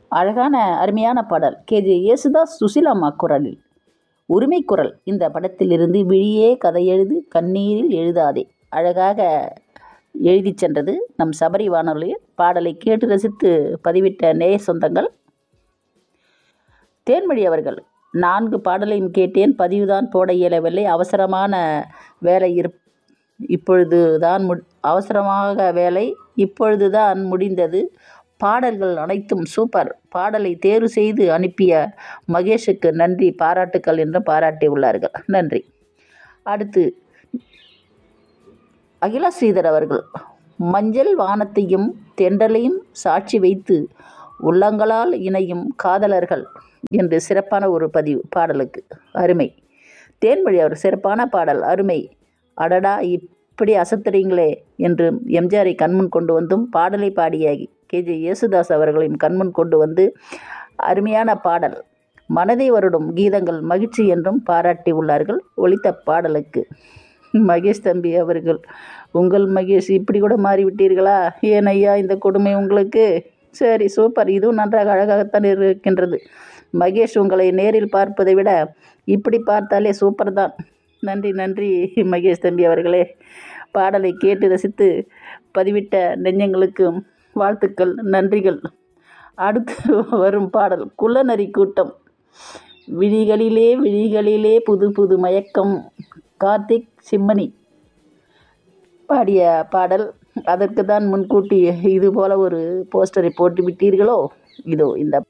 அழகான அருமையான பாடல் கேஜே யேசுதாஸ் சுசிலாம்மா குரலில் உரிமை குரல் இந்த படத்திலிருந்து விழியே கதை எழுது கண்ணீரில் எழுதாதே அழகாக எழுதி சென்றது நம் சபரி வானொலியில் பாடலை கேட்டு ரசித்து பதிவிட்ட நேய சொந்தங்கள் தேன்மொழி அவர்கள் நான்கு பாடலையும் கேட்டேன் பதிவுதான் போட இயலவில்லை அவசரமான வேலை இரு இப்பொழுது தான் மு அவசரமாக வேலை இப்பொழுது தான் முடிந்தது பாடல்கள் அனைத்தும் சூப்பர் பாடலை தேர்வு செய்து அனுப்பிய மகேஷுக்கு நன்றி பாராட்டுக்கள் என்று பாராட்டியுள்ளார்கள் நன்றி அடுத்து அகிலா ஸ்ரீதர் அவர்கள் மஞ்சள் வானத்தையும் தென்றலையும் சாட்சி வைத்து உள்ளங்களால் இணையும் காதலர்கள் என்று சிறப்பான ஒரு பதிவு பாடலுக்கு அருமை தேன்மொழி அவர் சிறப்பான பாடல் அருமை அடடா இப்படி அசத்துறீங்களே என்று எம்ஜிஆரை கண்முன் கொண்டு வந்தும் பாடலை பாடிய கேஜே யேசுதாஸ் அவர்களையும் கண்முன் கொண்டு வந்து அருமையான பாடல் மனதை வருடும் கீதங்கள் மகிழ்ச்சி என்றும் பாராட்டி உள்ளார்கள் ஒலித்த பாடலுக்கு மகேஷ் தம்பி அவர்கள் உங்கள் மகேஷ் இப்படி கூட மாறிவிட்டீர்களா ஏன் ஐயா இந்த கொடுமை உங்களுக்கு சரி சூப்பர் இதுவும் நன்றாக அழகாகத்தான் இருக்கின்றது மகேஷ் உங்களை நேரில் பார்ப்பதை விட இப்படி பார்த்தாலே சூப்பர் தான் நன்றி நன்றி மகேஷ் தம்பி அவர்களே பாடலை கேட்டு ரசித்து பதிவிட்ட நெஞ்சங்களுக்கு வாழ்த்துக்கள் நன்றிகள் அடுத்து வரும் பாடல் குள்ளநரி கூட்டம் விழிகளிலே விழிகளிலே புது புது மயக்கம் கார்த்திக் சிம்மணி பாடிய பாடல் அதற்கு தான் முன்கூட்டி இது போல ஒரு போஸ்டரை போட்டு விட்டீர்களோ இதோ இந்த